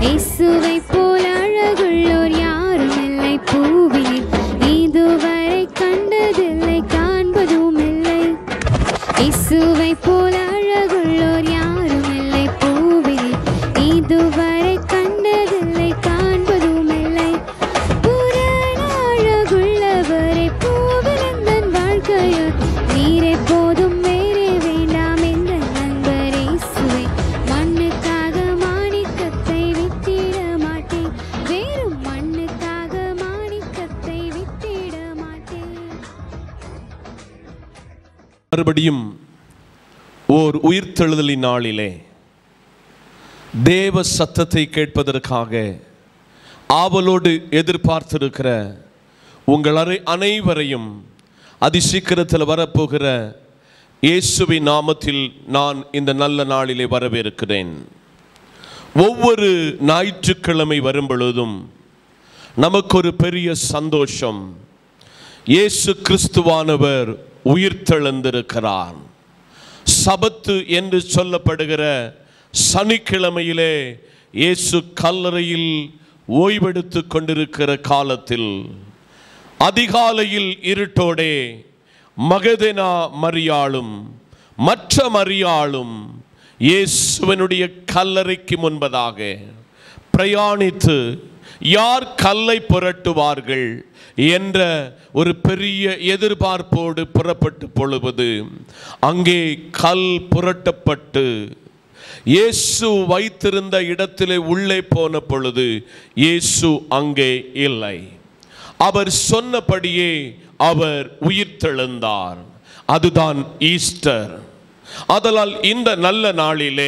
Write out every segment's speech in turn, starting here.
இயேசுவை போல் அழகுள்ளோர் யாரும் இல்லை பூவினில் இதுவரை கண்டதில்லை காண்பதும் இல்லை இயேசுவை போல் அழகுள்ளோர் யாரும் இல்லை பூவினில் இதுவரை கண்டதில்லை காண்பதும் இல்லை புராண அழகுள்ளவரை பூவிலந்தன் வாழ்க்கையோ நீரே போதும் வேறே வேண்டாம் என்ற நண்பர் இயேசுவை மண்ணுக்காக மாணிக்கத்தை வித்திட மாட்டேன் வேறும் மண்ணுக்காக மாணிக்கத்தை வித்திட மாட்டேன் மறுபடியும் ஓர் உயிர்த்தெழுதலின் நாளிலே தேவ சத்தத்தை கேட்பதற்காக ஆவலோடு எதிர்பார்த்திருக்கிற உங்கள் அரை அனைவரையும் அதிசீக்கிரத்தில் வரப்போகிற இயேசுவின் நாமத்தில் நான் இந்த நல்ல நாளிலே வரவேற்கிறேன் ஒவ்வொரு ஞாயிற்றுக்கிழமை வரும் பொழுதும் நமக்கு ஒரு பெரிய சந்தோஷம் இயேசு கிறிஸ்துவானவர் உயிர்த்தெழுந்திருக்கிறார் சபத்து என்று சொல்லப்படுகிற சனிக்கிழமையிலே இயேசு கல்லறையில் ஓய்வெடுத்து கொண்டிருக்கிற காலத்தில் அதிகாலையில் இருட்டோடே மகதேனா மரியாளும் மற்ற மரியாளும் இயேசுவனுடைய கல்லறைக்கு முன்பதாக பிரயாணித்து யார் கல்லை புரட்டுவார்கள் என்ற ஒரு பெரிய எதிர்பார்ப்போடு புறப்பட்டு பொழுவது அங்கே கல் புரட்டப்பட்டு இயேசு வைத்திருந்த இடத்திலே உள்ளே போன பொழுது இயேசு அங்கே இல்லை அவர் சொன்னபடியே அவர் உயிர்த்தெழுந்தார் அதுதான் ஈஸ்டர் அதனால் இந்த நல்ல நாளிலே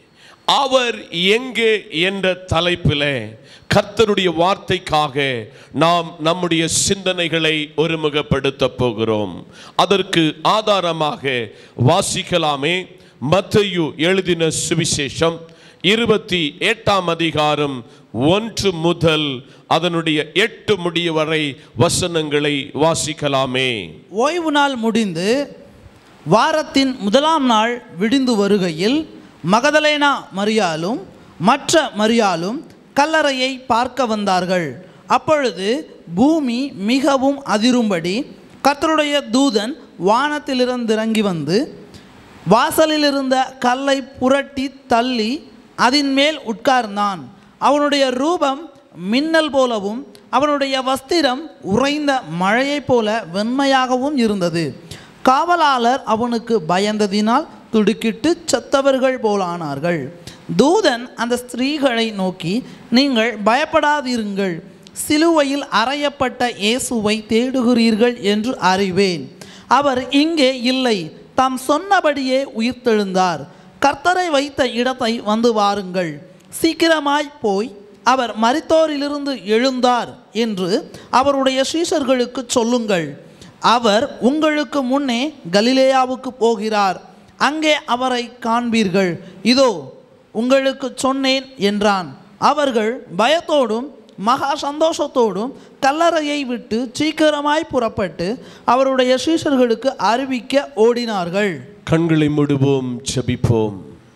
அவர் எங்கே என்ற தலைப்பிலே கர்த்தருடைய வார்த்தைக்காக நாம் நம்முடைய சிந்தனைகளை ஒருமுகப்படுத்த போகிறோம் அதற்கு ஆதாரமாக வாசிக்கலாமே மத்தேயு எழுதின சுவிசேஷம் இருபத்தி எட்டாம் அதிகாரம் ஒன்று முதல் அதனுடைய எட்டு முடிய வரை வசனங்களை வாசிக்கலாமே ஓய்வு நாள் முடிந்து வாரத்தின் முதலாம் நாள் விடிந்து வருகையில் மகதலேனா மரியாலும் மற்ற மரியாலும் கல்லறையை பார்க்க வந்தார்கள் அப்பொழுது பூமி மிகவும் அதிரும்படி கர்த்தருடைய தூதன் வானத்திலிருந்து இறங்கி வந்து வாசலில் இருந்த கல்லை புரட்டி தள்ளி அதின் மேல் உட்கார்ந்தான் அவனுடைய ரூபம் மின்னல் போலவும் அவனுடைய வஸ்திரம் உறைந்த மழையைப் போல வெண்மையாகவும் இருந்தது காவலாளர் அவனுக்கு பயந்ததினால் துடுக்கிட்டு செத்தவர்கள் போலானார்கள் தூதன் அந்த ஸ்திரீகளை நோக்கி நீங்கள் பயப்படாதிருங்கள் சிலுவையில் அறையப்பட்ட இயேசுவை தேடுகிறீர்கள் என்று அறிவேன் அவர் இங்கே இல்லை தாம் சொன்னபடியே உயிர்த்தெழுந்தார் கர்த்தரை வைத்த இடத்தை வந்து வாருங்கள் சீக்கிரமாய் போய் அவர் மரித்தோரிலிருந்து எழுந்தார் என்று அவருடைய சீஷர்களுக்கு சொல்லுங்கள் அவர் உங்களுக்கு முன்னே கலிலேயாவுக்கு போகிறார் அங்கே அவரை காண்பீர்கள் இதோ உங்களுக்கு சொன்னேன் என்றான் அவர்கள் பயத்தோடும் மகா சந்தோஷத்தோடும் கல்லறையை விட்டு சீக்கிரமாய் புறப்பட்டு அவருடைய சீஷர்களுக்கு அறிவிக்க ஓடினார்கள் கண்களை மூடுவோம் ஜெபிப்போம்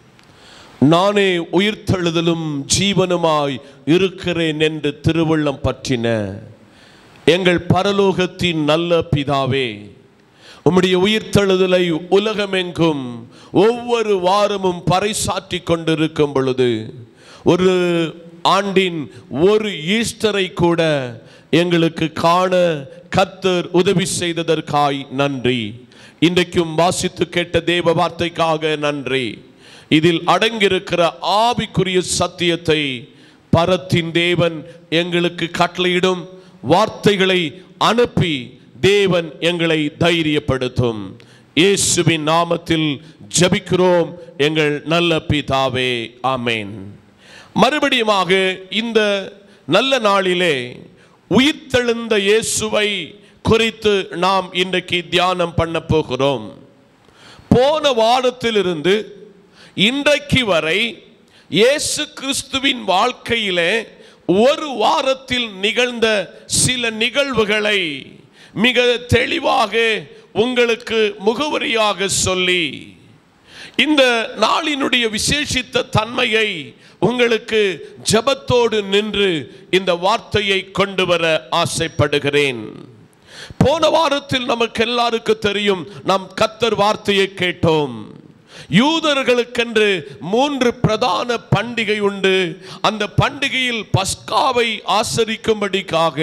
நானே உயிர்த்தெழுதலும் ஜீவனுமாய் இருக்கிறேன் என்று திருவுள்ளம் பற்றின எங்கள் பரலோகத்தின் நல்ல பிதாவே உம்முடைய உயிர்த்தெழுதலை உலகமெங்கும் ஒவ்வொரு வாரமும் பறைசாற்றி கொண்டிருக்கும் பொழுது ஒரு ஆண்டின் ஒரு ஈஸ்டரை கூட எங்களுக்கு காண கர்த்தர் உதவி செய்ததற்காய் நன்றி இன்றைக்கும் வாசித்து கேட்ட தேவ வார்த்தைக்காக நன்றி இதில் அடங்கியிருக்கிற ஆவிக்குரிய சத்தியத்தை பரத்தின் தேவன் எங்களுக்கு கட்டளையிடும் வார்த்தைகளை அனுப்பி தேவன் எங்களை தைரியப்படுத்தும் இயேசுவின் நாமத்தில் ஜெபிக்கிறோம் எங்கள் நல்ல பிதாவே ஆமென் மறுபடியுமாக இந்த நல்ல நாளிலே உயிர்த்தெழுந்த இயேசுவை குறித்து நாம் இன்றைக்கு தியானம் பண்ண போகிறோம் போன வாரத்திலிருந்து இன்றைக்கு வரை இயேசு கிறிஸ்துவின் வாழ்க்கையிலே ஒரு வாரத்தில் நிகழ்ந்த சில நிகழ்வுகளை மிக தெளிவாக உங்களுக்கு முகவரியாக சொல்லி இந்த நாளினுடைய விசேஷித்த தன்மையை உங்களுக்கு ஜெபத்தோடு நின்று இந்த வார்த்தையை கொண்டு வர ஆசைப்படுகிறேன் போன வாரத்தில் நமக்கு எல்லாருக்கும் தெரியும் நாம் கத்தர் வார்த்தையை கேட்டோம் யூதர்களுக்கென்று மூன்று பிரதான பண்டிகை உண்டு அந்த பண்டிகையில் பஸ்காவை ஆசரிக்கும்படிக்காக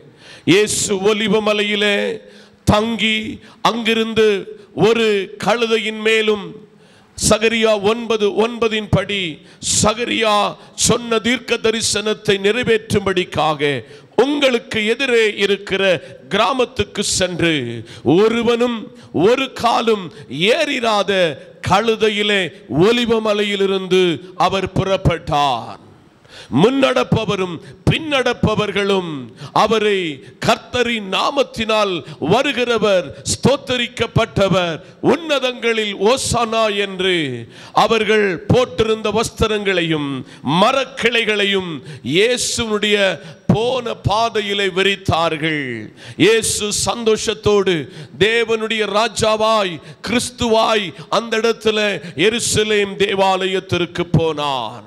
இயேசு ஒலிவமலையிலே தங்கி அங்கிருந்து ஒரு கழுதையின் மேலும் சகரியா ஒன்பது ஒன்பதின் படி சகரியா சொன்ன தீர்க்க தரிசனத்தை நிறைவேற்றும்படிக்காக உங்களுக்கு எதிரே இருக்கிற கிராமத்துக்கு சென்று ஒருவனும் ஒரு காலும் ஏறிராத கழுதையிலே ஒலிவமலையிலிருந்து அவர் புறப்பட்டார் முன்னடப்பவரும் பின்னடப்பவர்களும் அவரை கர்த்தரின் நாமத்தினால் வருகிறவர் ஸ்தோத்தரிக்கப்பட்டவர் உன்னதங்களில் ஓசானா என்று அவர்கள் போட்டிருந்த வஸ்திரங்களையும் மரக்கிளைகளையும் இயேசுனுடைய போன பாதையிலே விரித்தார்கள் இயேசு சந்தோஷத்தோடு தேவனுடைய ராஜாவாய் கிறிஸ்துவாய் அந்த இடத்துல எருசலேம் தேவாலயத்திற்கு போனார்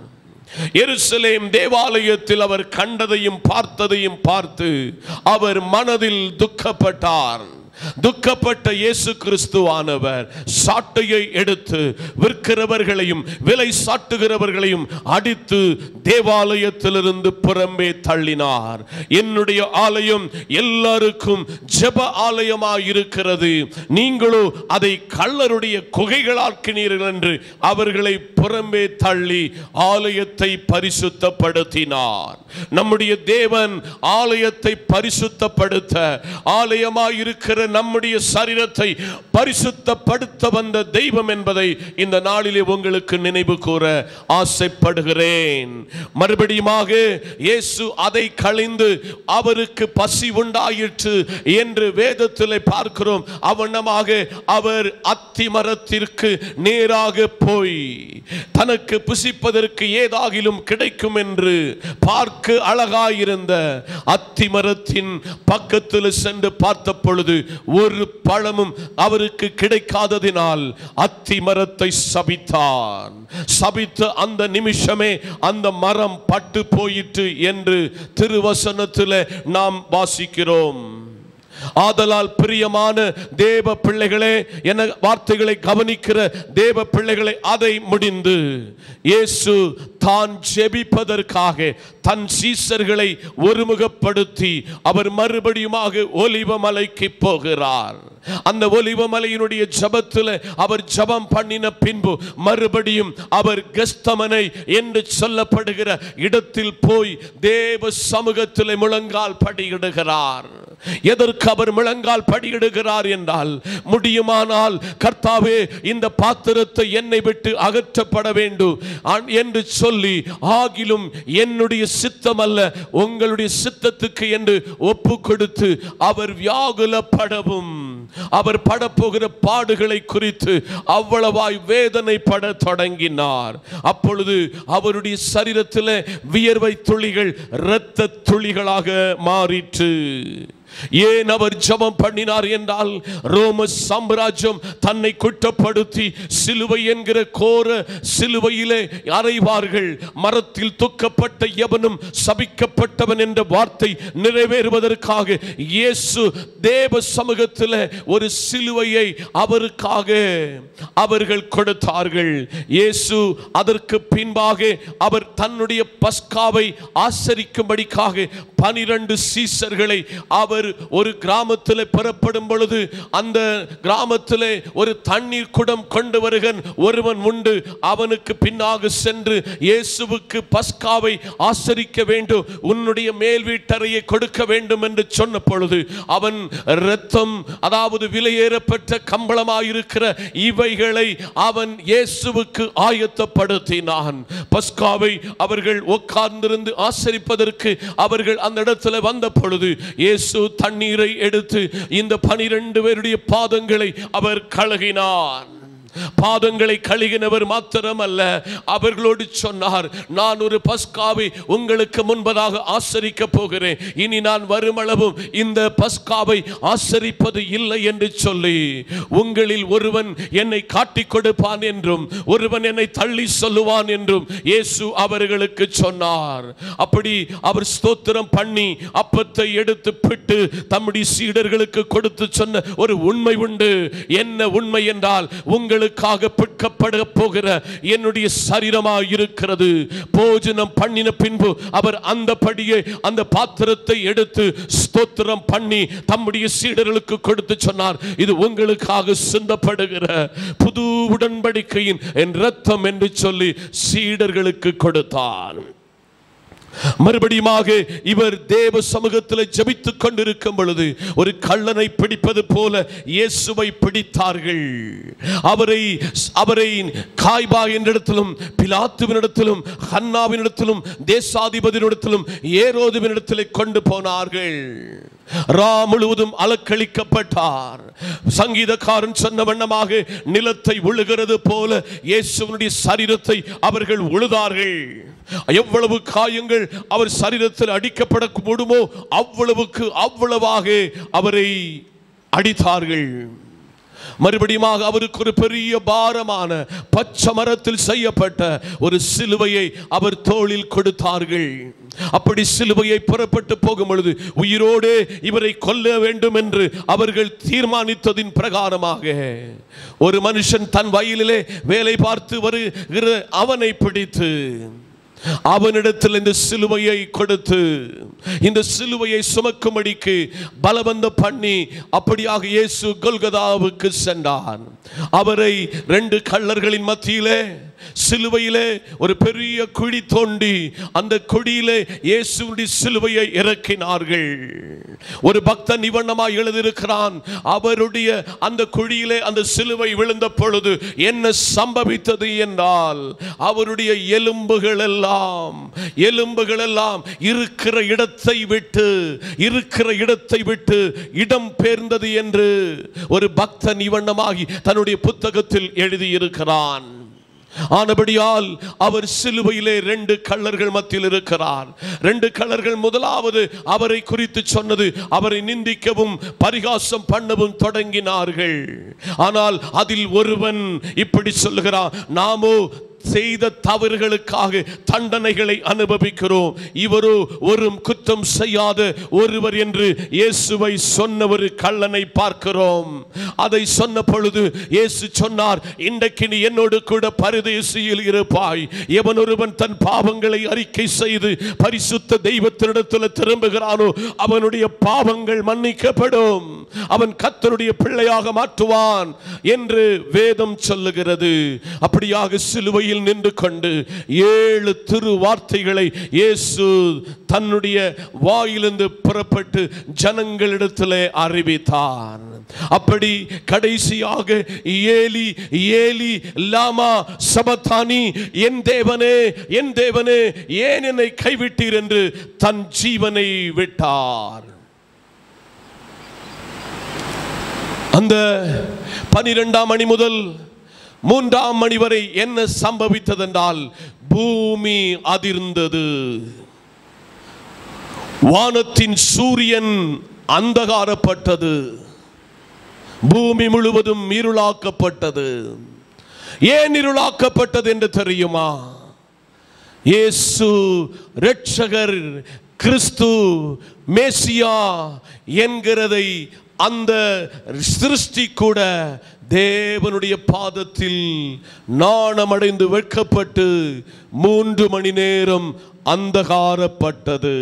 எருசலேம் தேவாலயத்தில் அவர் கண்டதையும் பார்த்ததையும் பார்த்து அவர் மனதில் துக்கப்பட்டார் துக்கப்பட்ட இயேசு கிறிஸ்துவானவர் சாட்டையை எடுத்து விற்கிறவர்களையும் விலை சாட்டுகிறவர்களையும் அடித்து தேவாலயத்திலிருந்து புறம்பே தள்ளினார் என்னுடைய ஆலயம் எல்லாருக்கும் ஜெப ஆலயமாய் இருக்கிறது நீங்களோ அதை கள்ளருடைய குகைகளாக்கினீர்கள் என்று அவர்களை புறம்பே தள்ளி ஆலயத்தை பரிசுத்தப்படுத்தினார் நம்முடைய தேவன் ஆலயத்தை பரிசுத்தப்படுத்த ஆலயமாய் இருக்கிற நம்முடைய சரீரத்தை பரிசுத்தப்படுத்த வந்த தெய்வம் என்பதை இந்த நாளிலே உங்களுக்கு நினைவு கூற ஆசைப்படுகிறேன் மறுபடியுமாக இயேசு அதை கழிந்து அவருக்கு பசி உண்டாயிற்று என்று வேதத்தில் பார்க்கிறோம் அவனமாக அவர் அத்தி மரத்திற்கு நேராக போய் தனக்கு புசிப்பதற்கு ஏதாகிலும் கிடைக்கும் என்று பார்க்க அழகாயிருந்த அத்தி மரத்தின் பக்கத்தில் சென்று பார்த்த பொழுது ஒரு பழமும் அவருக்கு கிடைக்காததினால் அத்தி மரத்தை சபித்தான் சபித்த அந்த நிமிஷமே அந்த மரம் பட்டு போயிற்று என்று திருவசனத்தில் நாம் வாசிக்கிறோம் ஆதலால் பிரியமான தேவ பிள்ளைகளே என வார்த்தைகளை கவனிக்கிற தேவ பிள்ளைகளை அதை முடிந்து இயேசு தான் ஜெபிப்பதற்காக தன் சீசர்களை ஒருமுகப்படுத்தி அவர் மறுபடியுமாக ஒலிவ மலைக்கு போகிறார் அந்த ஒலிவ மலையினுடைய ஜபத்தில் அவர் ஜபம் பண்ணின பின்பு மறுபடியும் அவர் கஸ்தமனை என்று சொல்லப்படுகிற இடத்தில் போய் தேவ சமூகத்தில் முழங்கால் படியிடுகிறார் எதற்கு அவர் முழங்கால் படியிடுகிறார் என்றால் முடியுமானால் கர்த்தாவே இந்த பாத்திரத்தை என்னை விட்டு அகற்றப்பட வேண்டும் ஆன்- என்று சொல்லி ஆகிலும் என்னுடைய சித்தம் அல்ல உங்களுடைய சித்தத்துக்கு என்று ஒப்பு கொடுத்து அவர் வியாகுலப்படவும் அவர் படப்போகிற பாடுகளை குறித்து அவ்வளவாய் வேதனைப்பட தொடங்கினார் அப்பொழுது அவருடைய சரீரத்தில் வியர்வை துளிகள் இரத்த துளிகளாக மாறிற்று ஏன் அவர் ஜெபம் பண்ணினார் என்றால் ரோம சாம்ராஜ்யம் தன்னை குற்றப்படுத்தி சிலுவை என்கிற கோர சிலுவையிலே அறைவார்கள் மரத்தில் துக்கப்பட்ட எவனும் சபிக்கப்பட்டவன் என்ற வார்த்தை நிறைவேறுவதற்காக இயேசு தேவ சமூகத்தில் ஒரு சிலுவையை அவருக்காக அவர்கள் கொடுத்தார்கள் இயேசு அதற்கு பின்பாக அவர் தன்னுடைய பஸ்காவை ஆசரிக்கும்படிக்காக பனிரெண்டு சீசர்களை அவர் ஒரு கிராமத்தில் புறப்படும் பொழுது அந்த கிராமத்தில் ஒரு தண்ணீர் குடம் கொண்டு வருகன் ஒருவன் உண்டு அவனுக்கு பின்னாக சென்று இயேசுவுக்கு பஸ்காவை ஆசரிக்க வேண்டும் உன்னுடைய மேல் வீட்டறையை கொடுக்க வேண்டும் என்று சொன்ன பொழுது அவன் இரத்தம் அதாவது விலையேறப்பட்ட கம்பளமாயிருக்கிற இவைகளை அவன் இயேசுவுக்கு ஆயத்தப்படுத்தினான் பஸ்காவை அவர்கள் உட்கார்ந்திருந்து ஆசரிப்பதற்கு அவர்கள் அந்த இடத்துல வந்த பொழுது இயேசு தண்ணீரை எடுத்து இந்த பனிரெண்டு பேருடைய பாதங்களை அவர் கழுகினார் பாதங்களை கழுகினவர் மாத்திரமல்ல அவர்களோடு சொன்னார் நான் ஒரு பஸ்காவை உங்களுக்கு முன்பதாக ஆசரிக்க போகிறேன் இனி நான் வருமளவும் இந்த பஸ்காவை ஆசரிப்பது இல்லை என்று சொல்லி உங்களில் ஒருவன் என்னை காட்டிக் கொடுப்பான் என்றும் ஒருவன் என்னை தள்ளி சொல்லுவான் என்றும் இயேசு அவர்களுக்கு சொன்னார் அப்படி அவர் ஸ்தோத்திரம் பண்ணி அப்பத்தை எடுத்து பிட்டு தம்முடைய சீடர்களுக்கு கொடுத்து சொன்ன ஒரு உண்மை உண்டு என்ன உண்மை என்றால் உங்களுக்காக பிற்கப்பட போகிற என்னுடைய சரீரமாக இருக்கிறது போஜனம் பண்ணின பின்பு அவர் அந்தபடியே அந்த பாத்திரத்தை எடுத்து ஸ்தோத்திரம் பண்ணி தம்முடைய சீடர்களுக்கு கொடுத்து சொன்னார் இது உங்களுக்காக சிந்தப்படுகிற புது உடன்படிக்கையின் என் ரத்தம் என்று சொல்லி சீடர்களுக்கு கொடுத்தார் மறுபடியுமாக இவர் தேவ சமூகத்தில் ஜெபித்துக் கொண்டிருக்கும் பொழுது ஒரு கள்ளனை பிடிப்பது போல இயேசுவை பிடித்தார்கள் அவரை அவரை காய்பா என்னிடத்திலும் பிலாத்துவினிடத்திலும் ஹன்னாவினிடத்திலும் தேசாதிபதியினிடத்திலும் ஏரோதுவினிடத்திலே கொண்டு போனார்கள் ரா முழுவதும் அலக்களிக்கப்பட்டார் சங்கீதக்காரன் சொன்ன வண்ணமாக நிலத்தை உழுகிறது போல இயேசுவனுடைய சரீரத்தை அவர்கள் உழுதார்கள் எவ்வளவு காயங்கள் அவர் சரீரத்தில் அடிக்கப்பட முடியுமோ அவ்வளவுக்கு அவ்வளவாக அவரை அடித்தார்கள் மறுபடியுமாக அவருக்கு ஒரு பெரிய பாரமான பச்சை மரத்தில் செய்யப்பட்ட ஒரு சிலுவையை அவர் தோளில் கொடுத்தார்கள் அப்படி சிலுவையை புறப்பட்டு போகும் பொழுது உயிரோடு இவரை கொல்ல வேண்டும் என்று அவர்கள் தீர்மானித்ததின் பிரகாரமாக ஒரு மனுஷன் தன் வயலிலே வேலை பார்த்து வருகிற அவனை பிடித்து அவனிடத்தில் இந்த சிலுவையை கொடுத்து இந்த சிலுவையை சுமக்கும்படிக்கு பலவந்த பண்ணி அப்படியாக இயேசு கொல்கதாவுக்கு சென்றார் அவரை ரெண்டு கள்ளர்களின் மத்தியிலே சிலுவையிலே ஒரு பெரிய குழி தோண்டி அந்த குழியிலே இயேசுடைய சிலுவையை இறக்கினார்கள் ஒரு பக்தன் நிவண்ணமாய் எழுதியிருக்கிறான் அவருடைய அந்த குழியிலே அந்த சிலுவை விழுந்த பொழுது என்ன சம்பவித்தது என்றால் அவருடைய எலும்புகள் எல்லாம் எலும்புகள் எல்லாம் இருக்கிற இடத்தை விட்டு இருக்கிற இடத்தை விட்டு இடம் பெயர்ந்தது என்று ஒரு பக்தன் இவண்ணமாகி தன்னுடைய புத்தகத்தில் எழுதியிருக்கிறான் ஆனபடியால் அவர் சிலுவையிலே ரெண்டு கள்ளர்கள் மத்தியில் இருக்கிறார் ரெண்டு கள்ளர்கள் முதலாவது அவரை குறித்து சொன்னது அவரை நிந்திக்கவும் பரிகாசம் பண்ணவும் தொடங்கினார்கள் ஆனால் அதில் ஒருவன் இப்படி சொல்லுகிறான் நாமோ செய்த தவறுகளுக்காக தண்டனைகளை அனுபவிக்கிறோம் இவரோ ஒரு குற்றம் செய்யாத ஒருவர் என்று இயேசுவை சொன்ன ஒரு கள்ளனை பார்க்கிறோம் அதை சொன்ன பொழுது இயேசு சொன்னார் இன்றைக்கு நீ என்னோடு கூட பரதேசியில் இருப்பாய் எவன் ஒருவன் தன் பாவங்களை அறிக்கை செய்து பரிசுத்த தெய்வத்தினிடத்தில் திரும்புகிறானோ அவனுடைய பாவங்கள் மன்னிக்கப்படும் அவன் கத்தருடைய பிள்ளையாக மாற்றுவான் என்று வேதம் சொல்லுகிறது அப்படியாக சிலுவையில் நின்று கொண்டு ஏழு திரு வார்த்தைகளை இயேசு தன்னுடைய வாயிலிருந்து புறப்பட்டு ஜனங்களிடத்திலே அறிவித்தார் அப்படி கடைசியாக ஏலி ஏலி லாமா சபத்தானி என் தேவனே என் தேவனே ஏன் என்னை கைவிட்டீர் என்று தன் ஜீவனை விட்டார் அந்த பனிரெண்டாம் மணி முதல் மூன்றாம் மணி வரை என்ன சம்பவித்ததென்றால் பூமி அதிர்ந்தது வானத்தின் சூரியன் அந்தகாரப்பட்டது பூமி முழுவதும் இருளாக்கப்பட்டது ஏன் இருளாக்கப்பட்டது என்று தெரியுமா இயேசு ரட்சகர் கிறிஸ்து மேசியா என்கிறதை அந்த சிருஷ்டி கூட தேவனுடைய பாதத்தில் நாணமடைந்து வெட்கப்பட்டு மூன்று மணி நேரம் அந்தகாரப்பட்டது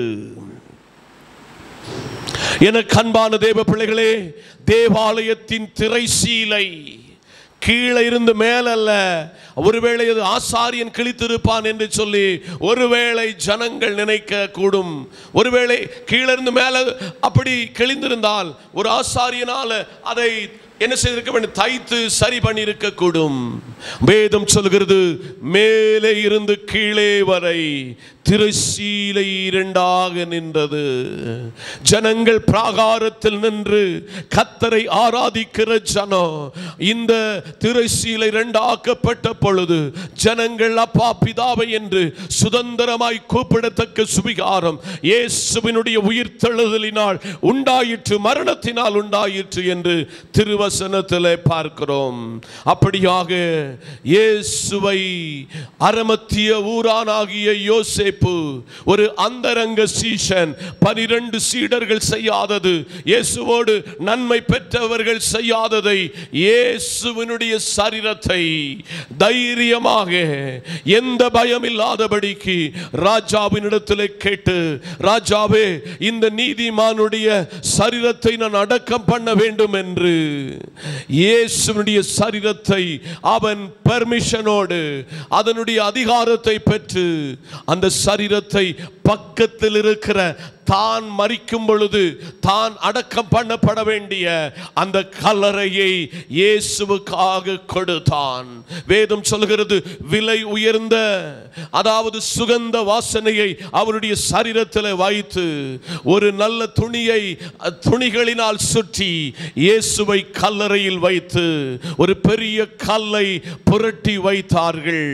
எனக்கு அன்பான தேவ பிள்ளைகளே தேவாலயத்தின் திரைசீலை கீழே இருந்து மேலல்ல ஒருவேளை அது ஆசாரியன் கிழித்திருப்பான் என்று சொல்லி ஒருவேளை ஜனங்கள் நினைக்க கூடும் ஒருவேளை கீழே இருந்து மேல அப்படி கிழிந்திருந்தால் ஒரு ஆசாரியனால அதை என்ன செய்திருக்க வேண்டும் தைத்து சரி பண்ணியிருக்க கூடும் வேதம் சொல்கிறது மேலே இருந்து கீழே வரை திரைசீலை இரண்டாக நின்றது ஜனங்கள் பிராகாரத்தில் நின்று கத்தரை ஆராதிக்கிற ஜனம் இந்த திரைசீலை இரண்டாக்கப்பட்ட பொழுது ஜனங்கள் அப்பா பிதாவை என்று சுதந்திரமாய் கூப்பிடத்தக்க சுவிகாரம் இயேசுவினுடைய உயிர்த்தெழுதலினால் உண்டாயிற்று மரணத்தினால் உண்டாயிற்று என்று திருவசனத்தில் பார்க்கிறோம் அப்படியாக இயேசுவை அரமத்திய ஊரானாகிய யோசேப்பு ஒரு அந்தரங்க சீஷன் பனிரெண்டு சீடர்கள் செய்யாதது இயேசுவோடு நன்மை பெற்றவர்கள் செய்யாததை இயேசுவினுடைய சரீரத்தை தைரியமாக எந்த பயம் இல்லாதபடிக்கு ராஜாவினிடத்தில் கேட்டு ராஜாவே இந்த நீதிமானுடைய சரீரத்தை நான் அடக்கம் பண்ண வேண்டும் என்று இயேசுனுடைய சரீரத்தை அவன் பெர்மிஷனோடு அதனுடைய அதிகாரத்தை பெற்று அந்த சரீரத்தை பக்கத்தில் இருக்கிற தான் மறிக்கும் பொழுது தான் அடக்கம் பண்ணப்பட வேண்டிய அந்த கல்லறையை இயேசுவுக்காக கொடுத்தான் வேதம் சொல்கிறது விலை உயர்ந்த அதாவது சுகந்த வாசனையை அவருடைய சரீரத்தில் வைத்து ஒரு நல்ல துணியை அஹ், துணிகளினால் சுற்றி இயேசுவை கல்லறையில் வைத்து ஒரு பெரிய கல்லை புரட்டி வைத்தார்கள்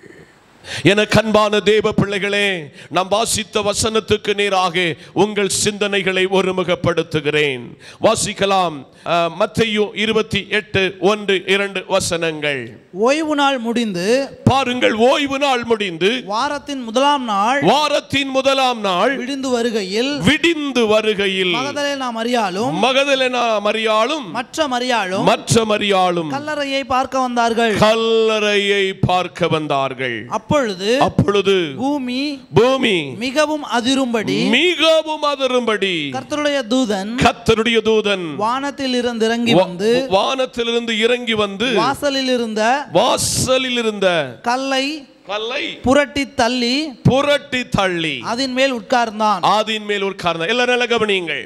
என கண்பான தேவ பிள்ளைகளே நாம் வாசித்த வசனத்துக்கு நேராக உங்கள் சிந்தனைகளை ஒருமுகப்படுத்துகிறேன் வாசிக்கலாம் அஹ், மத்தேயு இருபத்தி எட்டு ஒன்று இரண்டு வசனங்கள் ஓய்வு நாள் முடிந்து பாருங்கள் ஓய்வு நாள் முடிந்து வாரத்தின் முதலாம் நாள் வாரத்தின் முதலாம் நாள் விடிந்து வருகையில் விடிந்து வருகையில் மகதலேனா மரியாளும் மகதலேனா மரியாளும் மற்ற மரியாளும் மற்ற மரியாளும் கல்லறையை பார்க்க வந்தார்கள் கல்லறையை பார்க்க வந்தார்கள் அப்பொழுது அப்பொழுது பூமி பூமி மிகவும் அதிரும்படி மிகவும் அதரும்படி கர்த்தருடைய தூதன் கத்தருடைய தூதன் வானத்தில் இருந்து இறங்கி வா- வந்து வானத்திலிருந்து இறங்கி வந்து வாசலில் இருந்த வாசலில் இருந்த கல்லை கல்லை புரட்டி தள்ளி புரட்டி தள்ளி அதன் மேல் உட்கார்ந்தான் ஆதியின் மேல் உட்கார்ந்த எல்லாரும் நல்லா கவனியுங்கள்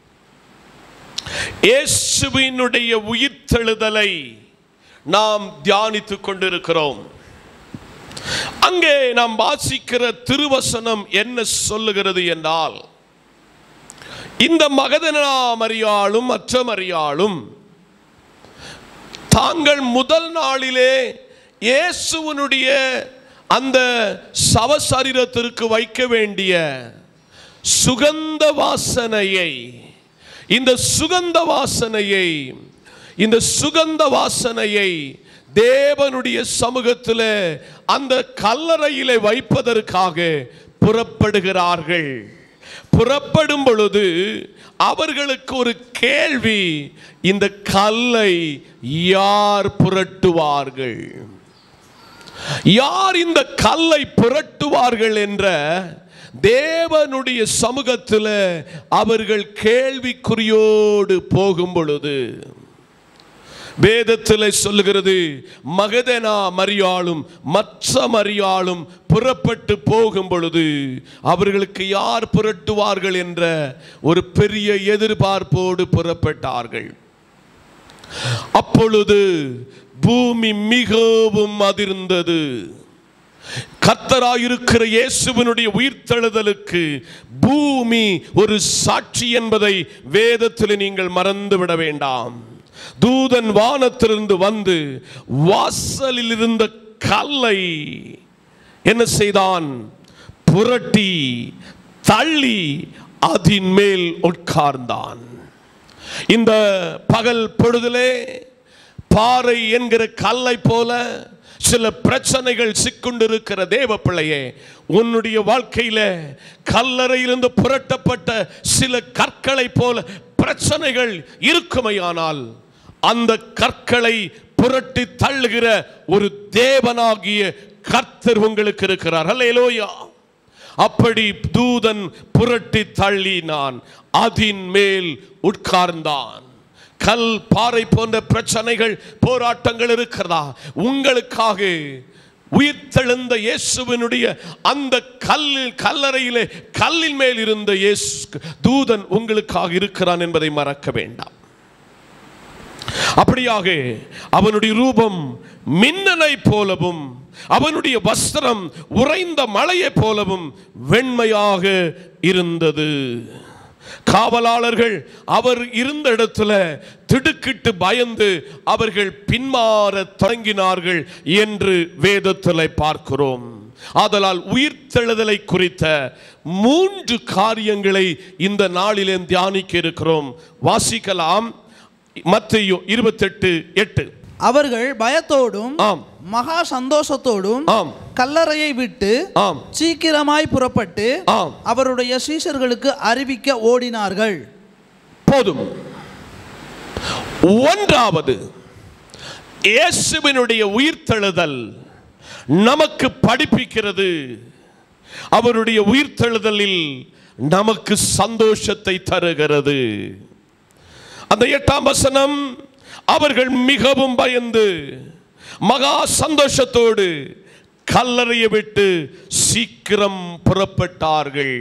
இயேசுவினுடைய உயிர்த்தெழுதலை நாம் தியானித்துக் கொண்டிருக்கிறோம் அங்கே நாம் வாசிக்கிற திருவசனம் என்ன சொல்லுகிறது என்றால் இந்த மகதனா மரியாளும் மற்ற மரியாளும் தாங்கள் முதல் நாளிலே இயேசுவனுடைய அந்த சவசரீரத்திற்கு வைக்க வேண்டிய சுகந்த வாசனையை இந்த சுகந்த வாசனையை இந்த சுகந்த வாசனையை தேவனுடைய சமூகத்தில் அந்த கல்லறையிலே வைப்பதற்காக புறப்படுகிறார்கள் புறப்படும் பொழுது அவர்களுக்கு ஒரு கேள்வி இந்த கல்லை யார் புரட்டுவார்கள் யார் இந்த கல்லை புரட்டுவார்கள் என்ற தேவனுடைய சமூகத்தில் அவர்கள் கேள்விக்குறியோடு போகும் பொழுது வேதத்தில் சொல்லுகிறது மகதனா மரியாளும் மற்ற மரியாளும் புறப்பட்டு போகும் பொழுது அவர்களுக்கு யார் புரட்டுவார்கள் என்ற ஒரு பெரிய எதிர்பார்ப்போடு புறப்பட்டார்கள் அப்பொழுது பூமி மிகவும் அதிர்ந்தது கர்த்தராயிருக்கிற இயேசுவினுடைய உயிர்த்தெழுதலுக்கு பூமி ஒரு சாட்சி என்பதை வேதத்தில் நீங்கள் மறந்துவிட வேண்டாம் தூதன் வானத்திலிருந்து வந்து வாசலில் இருந்த கல்லை என்ன செய்தான் புரட்டி தள்ளி அதன் மேல் உட்கார்ந்தான் இந்த பகல் பொழுதிலே பாறை என்கிற கல்லை போல சில பிரச்சனைகள் சிக்கொண்டிருக்கிற தேவ பிள்ளையே உன்னுடைய வாழ்க்கையில கல்லறையிலிருந்து புரட்டப்பட்ட சில கற்களை போல பிரச்சனைகள் இருக்குமையானால் அந்த கற்களை புரட்டி தள்ளுகிற ஒரு தேவனாகிய கர்த்தர் உங்களுக்கு இருக்கிறார் அல்லேலூயா அப்படி தூதன் புரட்டி தள்ளினான் அதின் மேல் உட்கார்ந்தான் கல் பாறை போன்ற பிரச்சனைகள் போராட்டங்கள் இருக்கிறதா உங்களுக்காக உயிர்த்தெழுந்த இயேசுவினுடைய அந்த கல்லில் கல்லறையிலே கல்லின் மேல் இருந்த இயேசு தூதன் உங்களுக்காக இருக்கிறான் என்பதை மறக்க வேண்டாம் அப்படியாக அவனுடைய ரூபம் மின்னலை போலவும் அவனுடைய வஸ்திரம் உறைந்த மலையைப் போலவும் வெண்மையாக இருந்தது காவலாளர்கள் அவர் இருந்த இடத்துல திடுக்கிட்டு பயந்து அவர்கள் பின்மாற தொடங்கினார்கள் என்று வேதத்தில் பார்க்கிறோம் ஆதலால் உயிர்த்தெழுதலை குறித்த மூன்று காரியங்களை இந்த நாளிலே தியானிக்க இருக்கிறோம் வாசிக்கலாம் மத்தேயு இருபத்தெட்டு எட்டு அவர்கள் பயத்தோடும் ஆம் மகா சந்தோஷத்தோடும் ஆம் கல்லறையை விட்டு ஆம் சீக்கிரமாய் புறப்பட்டு ஆம் அவருடைய சீஷர்களுக்கு அறிவிக்க ஓடினார்கள் போதும் ஒன்றாவது இயேசுவினுடைய உயிர்த்தெழுதல் நமக்கு படிப்பிக்கிறது அவருடைய உயிர்த்தெழுதலில் நமக்கு சந்தோஷத்தை தருகிறது அந்த எட்டாம் வசனம் அவர்கள் மிகவும் பயந்து மகா சந்தோஷத்தோடு கல்லறையை விட்டு சீக்கிரம் புறப்பட்டார்கள்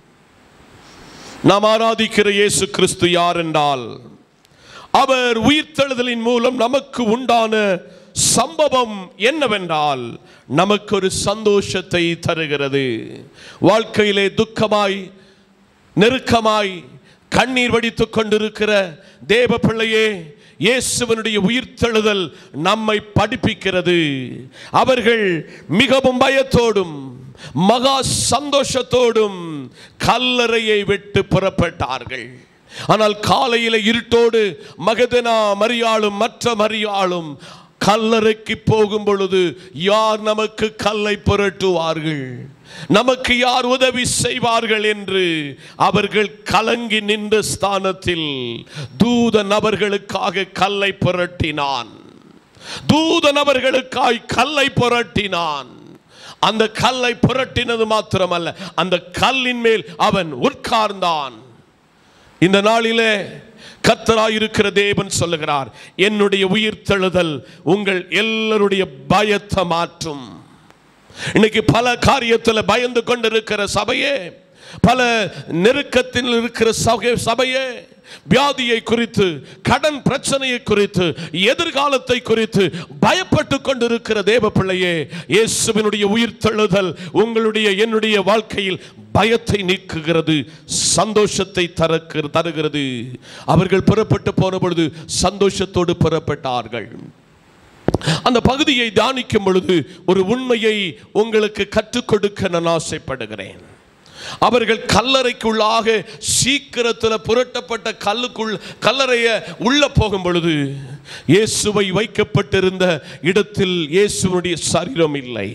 நாம் ஆராதிக்கிற இயேசு கிறிஸ்து யார் என்றால் அவர் உயிர்த்தெழுதலின் மூலம் நமக்கு உண்டான சம்பவம் என்னவென்றால் நமக்கு ஒரு சந்தோஷத்தை தருகிறது வாழ்க்கையிலே துக்கமாய் நெருக்கமாய் கண்ணீர் வடித்துக் கொண்டிருக்கிற தேவ பிள்ளையே இயேசுவனுடைய உயிர்த்தெழுதல் நம்மை படிப்பிக்கிறது அவர்கள் மிகவும் பயத்தோடும் மகா சந்தோஷத்தோடும் கல்லறையை விட்டு புறப்பட்டார்கள் ஆனால் காலையில இருட்டோடு மகதனா மரியாளும் மற்ற மரியாளும் கல்லறைக்கு போகும் பொழுது யார் நமக்கு கல்லை புரட்டுவார்கள் நமக்கு யார் உதவி செய்வார்கள் என்று அவர்கள் கலங்கி நின்ற ஸ்தானத்தில் தூத நபர்களுக்காக கல்லை புரட்டினான் தூத நபர்களுக்காய் கல்லை புரட்டினான் அந்த கல்லை புரட்டினது மாத்திரமல்ல அந்த கல்லின் மேல் அவன் உட்கார்ந்தான் இந்த நாளிலே கத்தராயிருக்கிற தேவன் சொல்லுகிறார் என்னுடைய உயிர்த்தெழுதல் உங்கள் எல்லாருடைய பயத்தை மாற்றும் இன்னைக்கு பல காரியத்தில் பயந்து கொண்டிருக்கிற சபையே பல நெருக்கத்தில் இருக்கிற சபை- சபையே வியாதியை குறித்து கடன் பிரச்சனையை குறித்து எதிர்காலத்தை குறித்து பயப்பட்டு கொண்டிருக்கிற தேவ பிள்ளையே இயேசுவினுடைய உயிர்த்தெழுதல் உங்களுடைய என்னுடைய வாழ்க்கையில் பயத்தை நீக்குகிறது சந்தோஷத்தை தரக்கு தருகிறது அவர்கள் புறப்பட்டு போன பொழுது சந்தோஷத்தோடு புறப்பட்டார்கள் அந்த பகுதியை தியானிக்கும் பொழுது ஒரு உண்மையை உங்களுக்கு கற்றுக் கொடுக்க நான் ஆசைப்படுகிறேன் அவர்கள் கல்லறைக்குள்ளாக சீக்கிரத்தில் புரட்டப்பட்ட கல்லுக்குள் கல்லறைய உள்ள போகும் பொழுது இயேசுவை வைக்கப்பட்டிருந்த இடத்தில் இயேசுவனுடைய சரீரம் இல்லை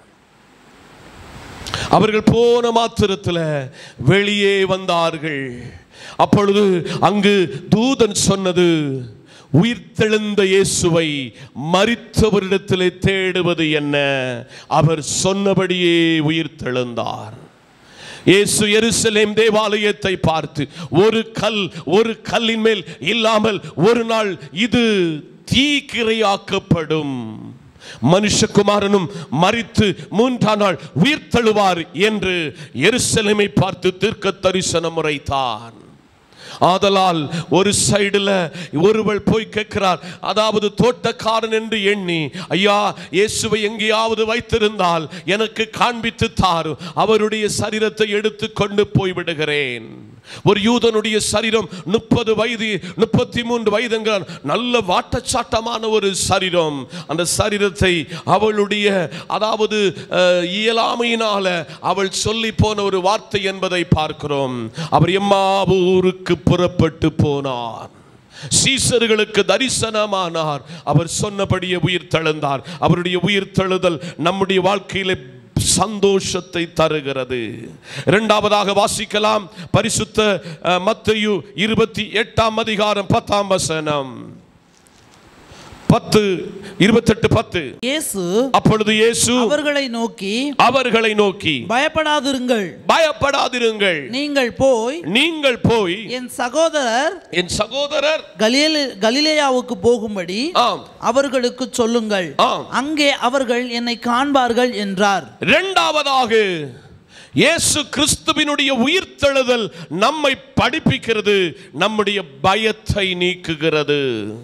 அவர்கள் போன மாத்திரத்தில் வெளியே வந்தார்கள் அப்பொழுது அங்கு தூதன் சொன்னது உயிர்த்தெழுந்த இயேசுவை மரித்தவரிடத்திலே தேடுவது என்ன அவர் சொன்னபடியே உயிர்த்தெழுந்தார் இயேசு எருசலேம் தேவாலயத்தை பார்த்து ஒரு கல் ஒரு கல்லின் மேல் இல்லாமல் ஒரு நாள் இது தீக்கிரையாக்கப்படும் மனுஷகுமாரனும் மரித்து மூன்றாம் நாள் உயிர் தழுவார் என்று எருசலேமை பார்த்து தீர்க்க தரிசனம் உரைத்தான் ஆதலால் ஒரு சைடுல ஒருவள் போய் கேட்கிறார் அதாவது தோட்டக்காரன் என்று எண்ணி ஐயா இயேசுவை எங்கேயாவது வைத்திருந்தால் எனக்கு காண்பித்து தாரும் அவருடைய சரீரத்தை எடுத்து கொண்டு போய் விடுகிறேன் ஒரு யூதனுடைய சரீரம் முப்பது வயது முப்பத்தி மூன்று வயதுங்கிறான் நல்ல வாட்டச்சாட்டமான ஒரு சரீரம் அந்த சரீரத்தை அவளுடைய அதாவது அஹ், இயலாமையினால அவள் சொல்லி போன ஒரு வார்த்தை என்பதை பார்க்கிறோம் அவர் எம்மாவூருக்கு புறப்பட்டு போனார் சீசர்களுக்கு தரிசனமானார் அவர் சொன்னபடியே உயிர் தழுந்தார் அவருடைய உயிர் தழுதல் நம்முடைய வாழ்க்கையிலே சந்தோஷத்தை தருகிறது இரண்டாவதாக வாசிக்கலாம் பரிசுத்த அஹ், மத்தேயு இருபத்தி எட்டாம் அதிகாரம் பத்தாம் வசனம் பத்து இருபத்தெட்டு பத்து இயேசு அப்பொழுது இயேசு அவர்களை நோக்கி அவர்களை நோக்கி பயப்படாதிருங்கள் பயப்படாதிருங்கள் நீங்கள் போய் நீங்கள் போய் என் சகோதரர் என் சகோதரர் கலிலே கலிலேயாவுக்கு போகும்படி ஆம் அவர்களுக்கு சொல்லுங்கள் ஆம் அங்கே அவர்கள் என்னை காண்பார்கள் என்றார் இரண்டாவதாக இயேசு கிறிஸ்துவினுடைய உயிர்த்தெழுதல் நம்மை படிப்பிக்கிறது நம்முடைய பயத்தை நீக்குகிறது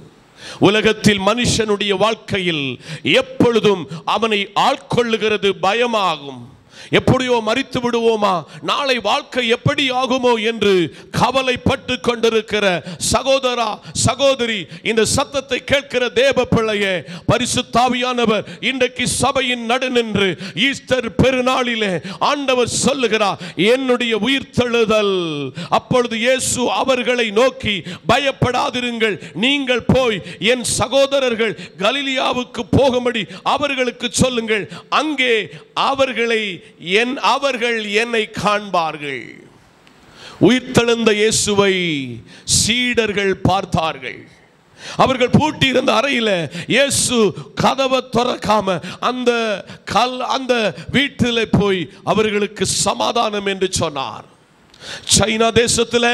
உலகத்தில் மனுஷனுடைய வாழ்க்கையில் எப்பொழுதும் அவனை ஆட்கொள்ளுகிறது பயமாகும் எப்படியோ மறித்து விடுவோமா நாளை வாழ்க்கை எப்படி ஆகுமோ என்று கவலைப்பட்டு கொண்டிருக்கிற சகோதரா சகோதரி இந்த சத்தத்தை கேட்கிற தேவ பிள்ளையே பரிசுத்தாவியானவர் இன்றைக்கு சபையின் நடுநின்று ஈஸ்டர் பெருநாளிலே ஆண்டவர் சொல்லுகிறார் என்னுடைய உயிர்த்தெழுதல் அப்பொழுது இயேசு அவர்களை நோக்கி பயப்படாதிருங்கள் நீங்கள் போய் என் சகோதரர்கள் கலிலியாவுக்கு போகும்படி அவர்களுக்கு சொல்லுங்கள் அங்கே அவர்களை என் அவர்கள் என்னை காண்பார்கள் உயிர்த்தெழுந்த இயேசுவை சீடர்கள் பார்த்தார்கள் அவர்கள் பூட்டி இருந்த அறையில் இயேசு கதவை திறக்காம அந்த கல் அந்த வீட்டில் போய் அவர்களுக்கு சமாதானம் என்று சொன்னார் சைனா தேசத்தில்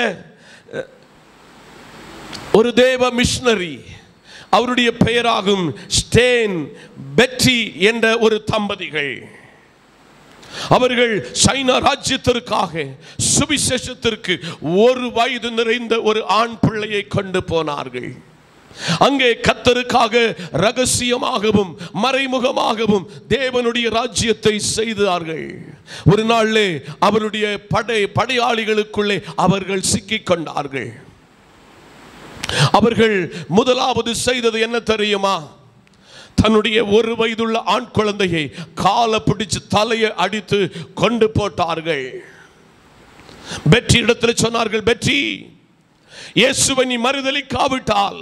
ஒரு தேவ மிஷனரி அவருடைய பெயராகும் ஸ்டேன் பெட்டி என்ற ஒரு தம்பதிகள் அவர்கள் சைனா ராஜ்யத்திற்காக சுவிசேஷத்திற்கு ஒரு வயது நிறைந்த ஒரு ஆண் பிள்ளையை கொண்டு போனார்கள் அங்கே கத்தருக்காக ரகசியமாகவும் மறைமுகமாகவும் தேவனுடைய ராஜ்யத்தை செய்தார்கள் ஒரு நாளிலே அவருடைய படை படையாளிகளுக்குள்ளே அவர்கள் சிக்கிக் கொண்டார்கள் அவர்கள் முதலாவது செய்தது என்ன தெரியுமா தன்னுடைய ஒரு வயதுள்ள ஆண் குழந்தையை காலை பிடிச்சு தலையை அடித்து கொண்டு போட்டார்கள் பெற்றி இடத்துல சொன்னார்கள் பெற்றி இயேசுவை நீ மறுதலிக்காவிட்டால்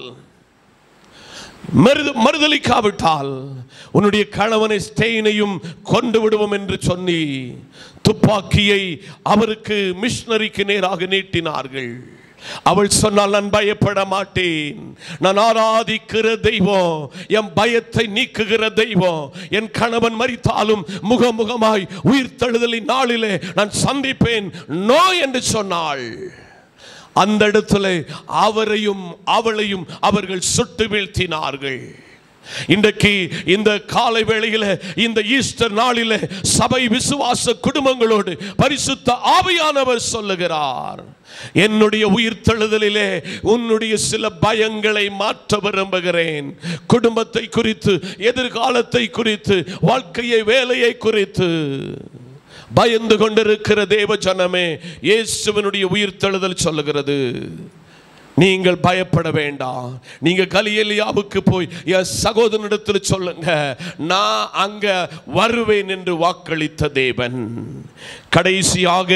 மறுத மறுதலிக்காவிட்டால் உன்னுடைய கணவனை ஸ்டெயினையும் கொண்டு விடுவோம் என்று சொல்லி துப்பாக்கியை அவருக்கு மிஷனரிக்கு நேராக நீட்டினார்கள் அவள் சொன்னால் நான் பயப்பட மாட்டேன் நான் ஆராதிக்கிற தெய்வம் என் பயத்தை நீக்குகிற தெய்வம் என் கணவன் மறித்தாலும் முகமுகமாய் உயிர் தழுதலின் நாளிலே நான் சந்திப்பேன் நோ என்று சொன்னாள் அந்த இடத்துல அவரையும் அவளையும் அவர்கள் சுட்டு வீழ்த்தினார்கள் இன்றைக்கு இந்த காலை வேளையில இந்த ஈஸ்டர் நாளில சபை விசுவாச குடும்பங்களோடு பரிசுத்த ஆவியானவர் சொல்லுகிறார் என்னுடைய உயிர்த்தெழுதலிலே உன்னுடைய சில பயங்களை மாற்ற விரும்புகிறேன் குடும்பத்தை குறித்து எதிர்காலத்தை குறித்து வாழ்க்கையை வேலையை குறித்து பயந்து கொண்டிருக்கிற தேவ ஜனமே இயேசுவனுடைய உயிர்த்தெழுதல் சொல்லுகிறது நீங்கள் பயப்பட வேண்டாம் நீங்க கலியலியாவுக்கு போய் என் சகோதரனிடத்தில் சொல்லுங்க நான் அங்க வருவேன் என்று வாக்களித்த தேவன் கடைசியாக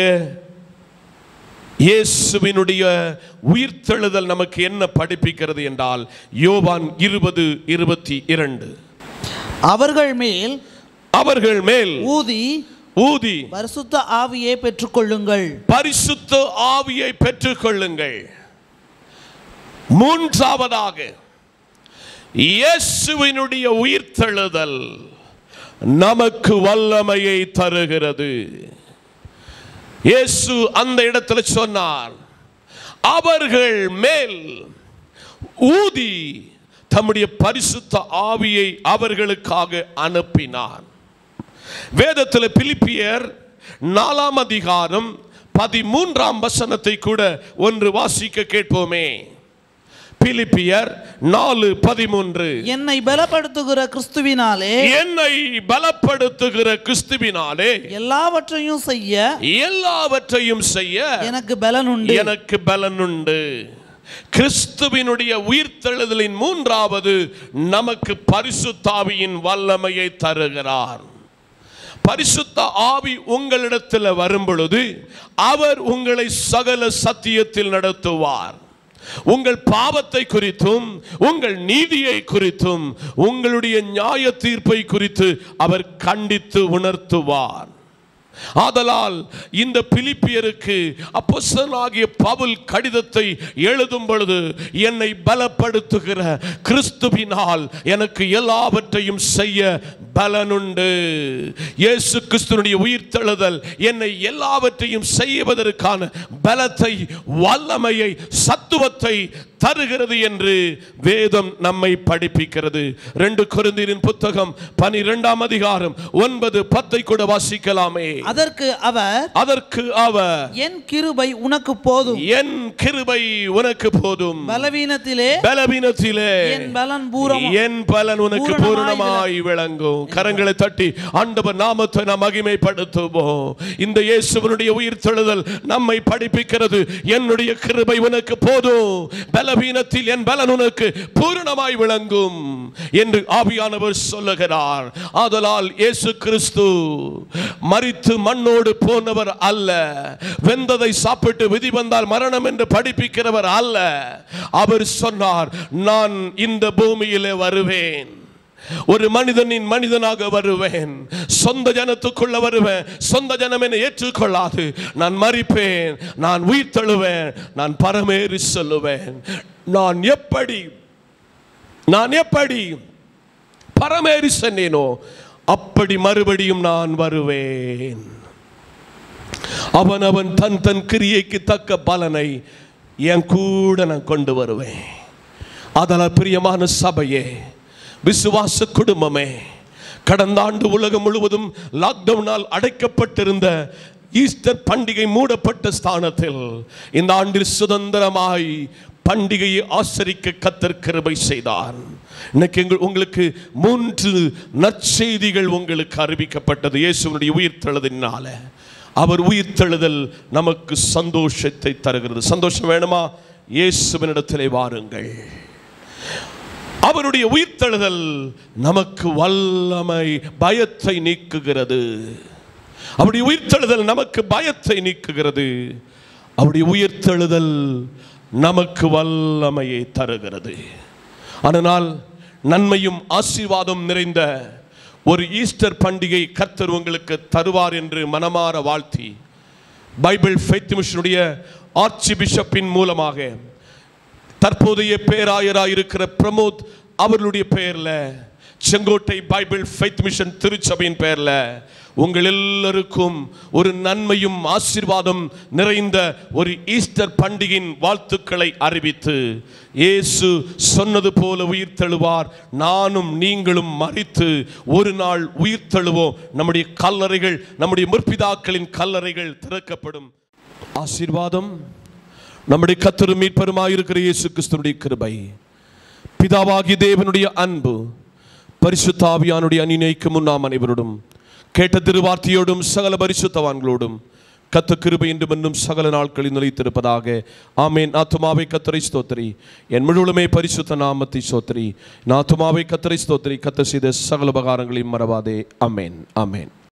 இயேசுவினுடைய உயிர்த்தெழுதல் நமக்கு என்ன படிப்பிக்கிறது என்றால் யோவான் இருபது இருபத்தி இரண்டு அவர்கள் மேல் அவர்கள் மேல் ஊதி ஊதி பரிசுத்த ஆவியை பெற்றுக்கொள்ளுங்கள் பரிசுத்த ஆவியை பெற்றுக்கொள்ளுங்கள் மூன்றாவதாக இயேசுவினுடைய உயிர்த்தெழுதல் நமக்கு வல்லமையை தருகிறது இயேசு அந்த இடத்துல சொன்னார் அவர்கள் மேல் ஊதி தம்முடைய பரிசுத்த ஆவியை அவர்களுக்காக அனுப்பினார் வேதத்தில் பிலிப்பியர் நாலாம் அதிகாரம் பதிமூன்றாம் வசனத்தை கூட ஒன்று வாசிக்க கேட்போமே பிலிப்பியர் நாலு பதிமூன்று என்னை பலப்படுத்துகிற கிறிஸ்துவினாலே என்னை பலப்படுத்துகிற கிறிஸ்துவினாலே எல்லாவற்றையும் செய்ய எல்லாவற்றையும் செய்ய எனக்கு பலனுண்டு எனக்கு பலனுண்டு கிறிஸ்துவினுடைய உயிர்த்தெழுதலின் மூன்றாவது நமக்கு பரிசுத்தாவியின் வல்லமையை தருகிறார் பரிசுத்த ஆவி உங்களிடத்தில் வரும் பொழுது அவர் உங்களை சகல சத்தியத்தில் நடத்துவார் உங்கள் பாவத்தை குறித்தும் உங்கள் நீதியை குறித்தும் உங்களுடைய நியாய தீர்ப்பை குறித்து அவர் கண்டித்து உணர்த்துவார் ஆதலால் இந்த பிலிப்பியருக்கு அப்போஸ்தலனாகிய பவுல் கடிதத்தை எழுதும் பொழுது என்னை பலப்படுத்துகிற கிறிஸ்துவினால் எனக்கு எல்லாவற்றையும் செய்ய பலனுண்டு இயேசு கிறிஸ்துனுடைய உயிர்த்தெழுதல் என்னை எல்லாவற்றையும் செய்வதற்கான பலத்தை வல்லமையை சத்துவத்தை தருகிறது என்று வேதம் நம்மை படிப்பிக்கிறது ரெண்டு கொரிந்தியரின் புத்தகம் பனிரெண்டாம் அதிகாரம் ஒன்பது பத்தை கூட வாசிக்கலாமே அதற்கு அவர் அதற்கு அவர் என் கிருபை உனக்கு போதும் என் கிருபை உனக்கு போதும் பலவீனத்திலே பலவீனத்திலே என் பலன் பூரம் என் பலன் உனக்கு பூரணமாய் பூரணமாய் விளங்கும் கரங்களை தட்டி ஆண்டவர் நாமத்தை நாம் மகிமைப்படுத்துவோம் இந்த இயேசுவனுடைய உயிர் தெழுதல் நம்மை படிப்பிக்கிறது என்னுடைய கிருபை உனக்கு போதும் பலவீனத்தில் என் பலன் உனக்கு பூரணமாய் விளங்கும் என்று ஆவியானவர் சொல்லுகிறார் ஆதலால் இயேசு கிறிஸ்து மரித்து மண்ணோடு போனவர் அல்ல வெந்ததை சாப்பிட்டு விதி வந்தால் மரணம் என்று படிப்பிக்கிறவர் அல்ல அவர் சொன்னார் நான் இந்த பூமியிலே வருவேன் ஒரு மனிதனின் மனிதனாக வருவேன் சொந்த ஜனத்துக்குள்ள வருவேன் சொந்த ஜனம் என்னை ஏற்றுக்கொள்ளாது நான் மறிப்பேன் நான் உயிர் தழுவேன் நான் பரமேறி சொல்லுவேன் நான் எப்படி நான் எப்படி பரமேறி சொன்னேனோ அப்படி மறுபடியும் நான் வருவேன் அவன் அவன் தன் தன் கிரியைக்கு தக்க பலனை என் கூட நான் கொண்டு வருவேன் அதனால் பிரியமான சபையே விசுவாச குடும்பமே கடந்த ஆண்டு உலகம் முழுவதும் லாக்டவுனால் அடைக்கப்பட்டிருந்த ஈஸ்டர் பண்டிகை மூடப்பட்ட ஸ்தானத்தில் இந்த ஆண்டில் சுதந்திரமாய் பண்டிகையை ஆசரிக்க கத்தர் கிருபை செய்தார் இன்னைக்கு எங்கள் உங்களுக்கு மூன்று நற்செய்திகள் உங்களுக்கு அறிவிக்கப்பட்டது இயேசுவனுடைய உயிர் தழுதினால அவர் உயிர் தழுதல் நமக்கு சந்தோஷத்தை தருகிறது சந்தோஷம் வேணுமா இயேசுவினிடத்திலே வாருங்கள் அவருடைய உயிர்த்தெழுதல் நமக்கு வல்லமை பயத்தை நீக்குகிறது அவருடைய உயிர்த்தெழுதல் நமக்கு பயத்தை நீக்குகிறது அவருடைய உயிர்த்தெழுதல் நமக்கு வல்லமையை தருகிறது அதனால் நன்மையும் ஆசீர்வாதம் நிறைந்த ஒரு ஈஸ்டர் பண்டிகை கர்த்தர் உங்களுக்கு தருவார் என்று மனமாற வாழ்த்தி பைபிள் ஃபெய்த் மிஷனுடைய ஆர்ச்சி பிஷப்பின் மூலமாக தற்போதைய பேராயராக இருக்கிற பிரமோத் அவர்களுடைய பெயர்ல செங்கோட்டை பைபிள் ஃபெய்த் மிஷன் திருச்சபையின் பெயர்ல உங்கள் எல்லாருக்கும் ஒரு நன்மையும் ஆசீர்வாதம் நிறைந்த ஒரு ஈஸ்டர் பண்டிகையின் வாழ்த்துக்களை அறிவித்து இயேசு சொன்னது போல உயிர் தழுவார் நானும் நீங்களும் மறித்து ஒரு நாள் உயிர் தழுவோம் நம்முடைய கல்லறைகள் நம்முடைய முற்பிதாக்களின் கல்லறைகள் திறக்கப்படும் ஆசீர்வாதம் நம்முடைய கத்தரும் மீட்பருமாயிருக்கிற இயேசு கிறிஸ்துனுடைய கிருபை பிதாவாகி தேவனுடைய அன்பு பரிசுத்தாவியானுடைய அணிநைக்கு முன்னாம் அனைவரோடும் கேட்ட திருவார்த்தையோடும் சகல பரிசுத்தவான்களோடும் கத்த கிருபை என்றும் என்னும் சகல நாட்களில் நிலைத்திருப்பதாக ஆமேன் ஆத்துமாவை கத்தரை ஸ்தோத்திரி என் முழுவதுமே பரிசுத்த நாமத்தை ஸ்தோத்திரி நாத்துமாவை கத்தரை ஸ்தோத்திரி கத்த செய்த சகல உபகாரங்களையும் மறவாதே அமேன் அமேன்